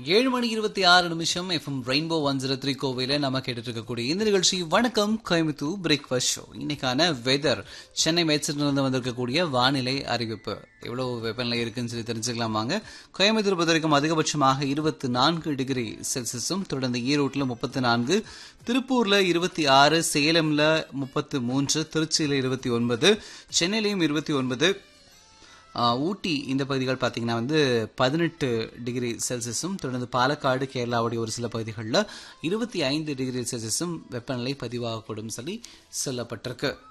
ஏழு மணி இருபத்தி ஆறு நிமிஷம் FM rainbow one zero three கோவையில் நம்ம கேட்டுட்டு இருக்கக்கூடிய இந்த நிகழ்ச்சி வணக்கம் கோயம்புத்தூர் பிரேக்ஃபாஸ்ட் ஷோ இன்னைக்கான வெதர் சென்னை மேட்சிலிருந்து வந்திருக்கக்கூடிய வானிலை அறிவிப்பு எவ்வளவு வெப்பநிலை இருக்குன்னு சொல்லி தெரிஞ்சுக்கலாம் வாங்க கோயம்புத்தூர் பொறுத்த வரைக்கும் அதிகபட்சமாக இருபத்தி நான்கு டிகிரி செல்சியஸும் தொடர்ந்து ஈரோட்டில் முப்பத்தி நான்கு திருப்பூர்ல இருபத்தி ஆறு சேலம்ல முப்பத்து மூன்று திருச்சியில இருபத்தி ஒன்பது சென்னையிலையும் இருபத்தி ஒன்பது ஆஹ் ஊட்டி இந்த பகுதிகள் பார்த்தீங்கன்னா வந்து பதினெட்டு டிகிரி செல்சியஸும் தொடர்ந்து பாலக்காடு கேரளாவுடைய ஒரு சில பகுதிகளில் இருபத்தி ஐந்து டிகிரி செல்சியஸும் வெப்பநிலை பதிவாகக்கூடும் சொல்லி சொல்லப்பட்டிருக்கு